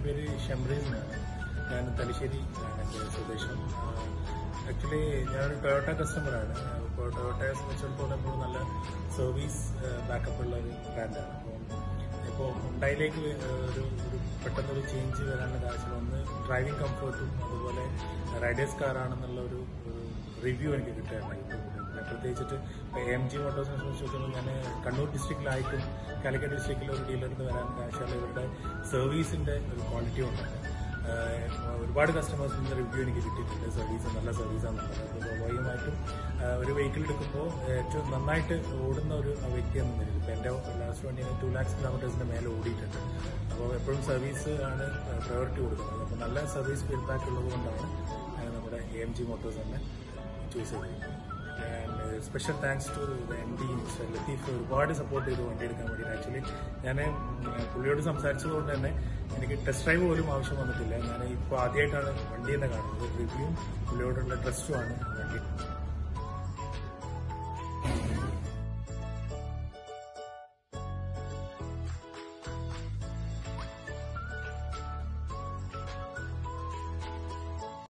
പേര് ഷംറീസ് എന്നാണ് ഞാൻ തലശ്ശേരി ആണ് എൻ്റെ സ്വദേശം ആക്ച്വലി ഞാനൊരു ടൊയോട്ട കസ്റ്റമറാണ് ഇപ്പോൾ ടൊയോട്ടയെ സംബന്ധിച്ചിടത്തോളം എപ്പോഴും നല്ല സർവീസ് ബാക്കപ്പ് ഉള്ള ഒരു ബ്രാൻഡാണ് അപ്പോൾ ഇപ്പോൾ ഹുണ്ടായിലേക്ക് ഒരു ഒരു പെട്ടെന്നൊരു ചേഞ്ച് വരാനുള്ള കാരണം ഒന്ന് ഡ്രൈവിംഗ് കംഫർട്ടും അതുപോലെ റൈഡേഴ്സ് കാറാണെന്നുള്ള ഒരു റിവ്യൂ എനിക്ക് കിട്ടുകയുണ്ടായി പിന്നെ പ്രത്യേകിച്ചിട്ട് എം ജി മോട്ടോഴ്സിനെ സംബന്ധിച്ചിടത്തോളം ഞാൻ കണ്ണൂർ ഡിസ്ട്രിക്റ്റിലായിട്ടും കാലിക്കറ്റ് ഡിസ്ട്രിക്റ്റിലെ ഒരു ഡീലറിൽ നിന്ന് വരാൻ കാരണം ഇവരുടെ സർവീസിന്റെ ഒരു ക്വാളിറ്റി ഉണ്ടാണ് ഒരുപാട് കസ്റ്റമേഴ്സിൽ നിന്ന് റിവ്യൂ എനിക്ക് കിട്ടിയിട്ടുണ്ട് സർവീസ് നല്ല സർവീസാണെന്നുള്ളത് അപ്പോൾ സ്വാഭാവികമായിട്ടും ആ, ഒരു വെഹിക്കിൾ എടുക്കുമ്പോൾ ഏറ്റവും നന്നായിട്ട് ഓടുന്ന ഒരു വ്യക്തി എന്ന നിലയിൽ ഇപ്പോൾ എൻ്റെ ലാസ്റ്റ് വണ്ടി ടു ലാക്സ് കിലോമീറ്റേഴ്സിന്റെ മേലെ ഓടിയിട്ടുണ്ട് അപ്പോൾ എപ്പോഴും സർവീസ് ആണ് പ്രയോറിറ്റി കൊടുക്കുന്നത് അപ്പോൾ നല്ല സർവീസ് ഫീഡ്ബാക്ക് ഉള്ളത് കൊണ്ടാണ് ഞാൻ നമ്മുടെ എ എം ജി മോട്ടോഴ്സ് തന്നെ ചൂസ് ചെയ്തത് and special thanks to M D mister Latheef ഒരുപാട് സപ്പോർട്ട് ചെയ്തു വണ്ടി എടുക്കാൻ വേണ്ടി ആക്ച്വലി ഞാൻ പുള്ളിയോട് സംസാരിച്ചതുകൊണ്ട് തന്നെ എനിക്ക് ടെസ്റ്റ് ഡ്രൈവ് പോലും ആവശ്യം വന്നിട്ടില്ല ഞാൻ ഇപ്പോൾ ആദ്യമായിട്ടാണ് വണ്ടി തന്നെ കാണുന്നത് റിവ്യൂവും പുള്ളിയോടുള്ള ട്രസ്റ്റുമാണ് വണ്ടി